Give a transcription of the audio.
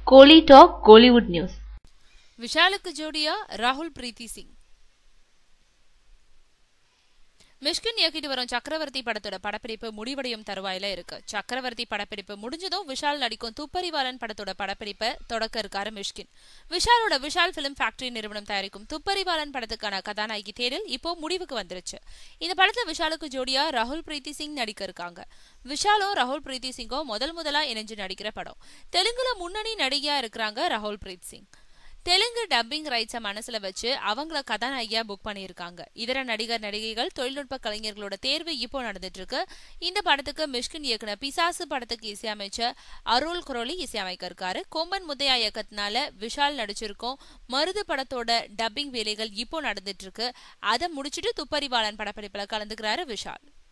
கோலி talk Kollywood news விஷாலுக்கு ஜோடியா ராகுல் பிரீத்தி சிங் மிஷ்கின் இயக்கிட்டு வரும் சக்கரவர்த்தி படத்தோட படப்பிடிப்பு முடிவடையும் தருவாயில இருக்கு சக்கரவர்த்தி படப்பிடிப்பு முடிஞ்சதும் விஷால் நடிக்கும் துப்பறிவாளன் படத்தோட படப்பிடிப்பை தொடக்க இருக்காரு மிஷ்கின் விஷாலோட விஷால் பிலிம் ஃபேக்டரி நிறுவனம் தயாரிக்கும் துப்பறிவாளன் படத்துக்கான கதாநாயகி தேடல் இப்போ முடிவுக்கு வந்துருச்சு இந்த படத்துல விஷாலுக்கு ஜோடியா ராகுல் பிரீத்தி சிங் நடிக்க இருக்காங்க விஷாலும் ராகுல் பிரீத்தி சிங்கும் முதல் முதலா இணைஞ்சு நடிக்கிற படம் தெலுங்குல முன்னணி நடிகையா இருக்கிறாங்க ராகுல் பிரீத் சிங் தெலுங்கு டப்பிங் ரைட்ஸை மனசுல வச்சு அவங்கள கதாநாயகியா புக் பண்ணியிருக்காங்க இதர நடிகர் நடிகைகள் தொழில்நுட்ப கலைஞர்களோட தேர்வு இப்போ நடந்துட்டு இருக்கு இந்த படத்துக்கு மிஷ்கின் இயக்குனர் பிசாசு படத்துக்கு இசையமைச்ச அருள் குரோலி இசையமைக்க இருக்காரு கொம்பன் முத்தையா இயக்கத்தினால விஷால் நடிச்சிருக்கோம் மருது படத்தோட டப்பிங் வேலைகள் இப்போ நடந்துட்டு இருக்கு அதை முடிச்சிட்டு துப்பறிவாளன் படப்பிடிப்புல கலந்துக்கிறாரு விஷால்